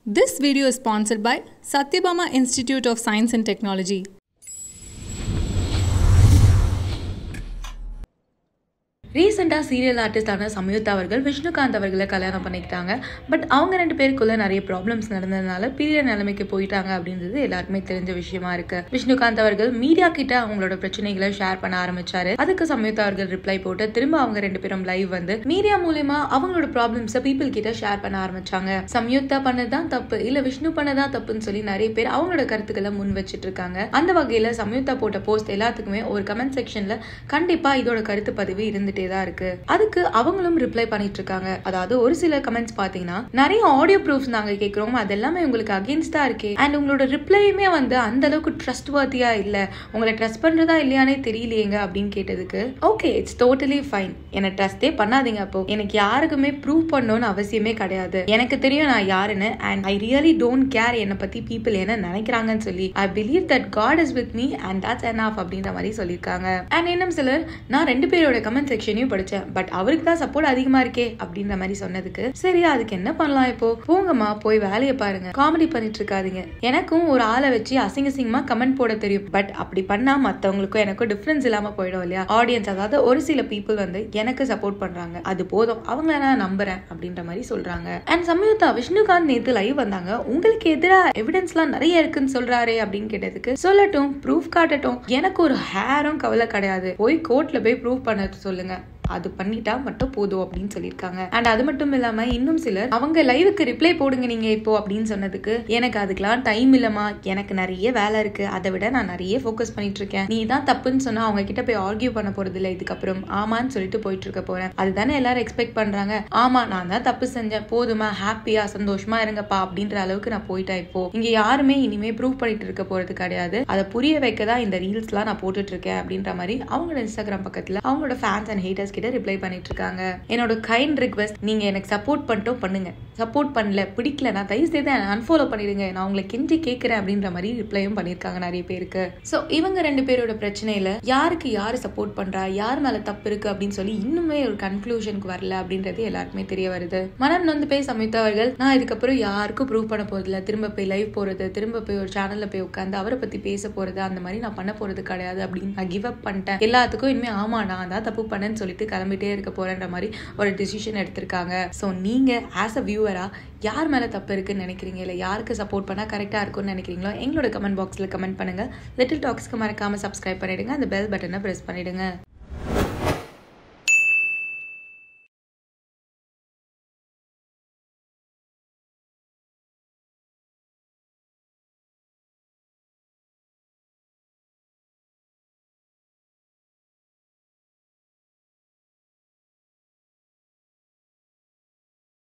This video is sponsored by Satyabama Institute of Science and Technology. ரீசெண்டாக serial ஆர்டிஸ்டான சம்யுக்தா அவர்கள் விஷ்ணுகாந்த் அவர்களை கல்யாணம் பண்ணிக்கிட்டாங்க பட் அவங்க ரெண்டு பேருக்குள்ள நிறைய ப்ராப்ளம்ஸ் நடந்ததுனால பிரிய நிலைமைக்கு போயிட்டாங்க அப்படின்றது எல்லாருக்குமே தெரிஞ்ச விஷயமா இருக்கு விஷ்ணுகாந்த் அவர்கள் மீடியா கிட்ட அவங்களோட பிரச்சனைகளை ஷேர் பண்ண ஆரம்பிச்சாரு அதுக்கு சம்யுக்தா அவர்கள் ரிப்ளை போட்டு திரும்ப அவங்க ரெண்டு பேரும் லைவ் வந்து மீடியா மூலியமா அவங்களோட ப்ராப்ளம்ஸை பீப்புள் கிட்ட ஷேர் பண்ண ஆரம்பிச்சாங்க சம்யுக்தா பண்ணதான் தப்பு இல்ல விஷ்ணு பண்ணதான் தப்புன்னு சொல்லி நிறைய பேர் அவங்களோட கருத்துக்களை முன் வச்சிட்டு இருக்காங்க அந்த வகையில சம்யுக்தா போட்ட போஸ்ட் எல்லாத்துக்குமே ஒரு கமெண்ட் செக்ஷன்ல கண்டிப்பா இதோட கருத்து பதிவு இருந்துட்டே தான் இருக்கு அதுக்கு அவங்களும் ரிப்ளை பண்ணிட்டு இருக்காங்க அதாவது ஒரு சில கமெண்ட்ஸ் பாத்தீங்கன்னா நிறைய ஆடியோ ப்ரூஃப்ஸ் நாங்க கேக்குறோம் அது எல்லாமே உங்களுக்கு அகேன்ஸ்டா இருக்கே அண்ட் உங்களோட ரிப்ளையுமே வந்து அந்த அளவுக்கு ட்ரஸ்ட் வர்த்தியா இல்ல உங்களை ட்ரஸ்ட் பண்றதா இல்லையானே தெரியலையேங்க அப்படின்னு கேட்டதுக்கு ஓகே இட்ஸ் டோட்டலி ஃபைன் என்ன ட்ரஸ்டே பண்ணாதீங்க அப்போ எனக்கு யாருக்குமே ப்ரூவ் பண்ணணும்னு அவசியமே கிடையாது எனக்கு தெரியும் நான் யாருன்னு and I really don't care என்னை பத்தி பீப்புள் என்ன நினைக்கிறாங்கன்னு சொல்லி I believe that God is with me and that's enough அப்படின்ற மாதிரி சொல்லியிருக்காங்க அண்ட் இன்னும் சிலர் நான் ரெண்டு பேரோட கமெண்ட் செக்ஷனையும் படிச்சேன் பட் அவருக்கு தான் சப்போர்ட் அதிகமா இருக்கே அப்படின்ற மாதிரி சொன்னதுக்கு சரி அதுக்கு என்ன பண்ணலாம் இப்போ போங்கம்மா போய் வேலையை பாருங்க காமெடி பண்ணிட்டு இருக்காதீங்க எனக்கும் ஒரு ஆளை வச்சு அசிங்க அசிங்கமா கமெண்ட் போட தெரியும் பட் அப்படி பண்ணா மத்தவங்களுக்கும் எனக்கும் டிஃபரன்ஸ் இல்லாம போயிடும் இல்லையா ஆடியன்ஸ் அதாவது ஒரு சில பீப்புள் வந்து எனக்கு சப்போர்ட் பண்றாங்க அது போதும் அவங்கள நான் நம்புறேன் அப்படின்ற மாதிரி சொல்றாங்க அண்ட் சமயத்தா விஷ்ணுகாந்த் நேத்து லைவ் வந்தாங்க உங்களுக்கு எதிராக எவிடன்ஸ்லாம் நிறைய இருக்குன்னு சொல்றாரு அப்படின்னு கேட்டதுக்கு சொல்லட்டும் ப்ரூஃப் காட்டட்டும் எனக்கு ஒரு ஹேரும் கவலை கிடையாது போய் கோர்ட்ல போய் ப்ரூஃப் பண்ண சொல்லுங்க அது பண்ணிட்டா மட்டும் போதும் அப்படின்னு சொல்லியிருக்காங்க அண்ட் அது மட்டும் இல்லாம இன்னும் சிலர் அவங்க லைவுக்கு ரிப்ளை போடுங்க நீங்க இப்போ அப்படின்னு சொன்னதுக்கு எனக்கு அதுக்கெல்லாம் டைம் இல்லமா எனக்கு நிறைய வேலை இருக்கு அதை விட நான் நிறைய ஃபோக்கஸ் பண்ணிட்டு இருக்கேன் நீ தான் தப்புன்னு சொன்னா அவங்க கிட்ட போய் ஆர்கியூ பண்ண போறது இல்லை இதுக்கப்புறம் ஆமான்னு சொல்லிட்டு போயிட்டு இருக்க போறேன் அதுதானே எல்லாரும் எக்ஸ்பெக்ட் பண்றாங்க ஆமா நான் தான் தப்பு செஞ்சேன் போதுமா ஹாப்பியா சந்தோஷமா இருங்கப்பா அப்படின்ற அளவுக்கு நான் போயிட்டேன் இப்போ இங்க யாருமே இனிமே ப்ரூவ் பண்ணிட்டு இருக்க போறது கிடையாது அதை புரிய வைக்க தான் இந்த ரீல்ஸ்லாம் நான் போட்டுட்டு இருக்கேன் அப்படின்ற மாதிரி அவங்களோட இன்ஸ்டாகிராம் பக்கத்துல அவங்களோட ஃபேன்ஸ் அண்ட் ஹேட்டர்ஸ் கிட்ட ரிப்ளை பண்ணிட்டு இருக்காங்க என்னோட கைண்ட் ரிக்வெஸ்ட் நீங்க எனக்கு சப்போர்ட் பண்ணிட்டோம் பண்ணுங்க சப்போர்ட் பண்ணல பிடிக்கல நான் தயவு செய்து அன்ஃபாலோ பண்ணிடுங்க நான் உங்களை கெஞ்சி கேட்கிறேன் அப்படின்ற மாதிரி ரிப்ளையும் பண்ணிருக்காங்க நிறைய பேருக்கு ஸோ இவங்க ரெண்டு பேரோட பிரச்சனையில யாருக்கு யாரு சப்போர்ட் பண்றா யார் மேல தப்பு இருக்கு அப்படின்னு சொல்லி இன்னுமே ஒரு கன்க்ளூஷனுக்கு வரல அப்படின்றது எல்லாருக்குமே தெரிய வருது மனம் வந்து போய் சமைத்த அவர்கள் நான் இதுக்கப்புறம் யாருக்கும் ப்ரூவ் பண்ண போறதில்ல திரும்ப போய் லைவ் போறது திரும்ப போய் ஒரு சேனல்ல போய் உட்காந்து அவரை பத்தி பேச போறது அந்த மாதிரி நான் பண்ண போறது கிடையாது அப்படின்னு நான் கிவ் அப் பண்ணிட்டேன் எல்லாத்துக்கும் இனிமே ஆமா நான் தான் தப்பு பண்ணேன்னு சொல்லிட்டு கிளம்பிட்டே இருக்க போறேன்ற மாதிரி ஒரு டிசிஷன் எடுத்திருக்காங்க ஸோ நீங்க ஆஸ் அ வியூவரா யார் மேல தப்பு இருக்குன்னு நினைக்கிறீங்க இல்லை யாருக்கு சப்போர்ட் பண்ணா கரெக்டா இருக்கும்னு நினைக்கிறீங்களோ எங்களோட கமெண்ட் பாக்ஸ்ல கமெண்ட் பண்ணுங்க லிட்டில் டாக்ஸ்க்கு மறக்காம சப்ஸ்கிரைப் பண்ணிடுங்க அந்த பெல் பட்டனை பிரஸ் பண்ணிடுங்க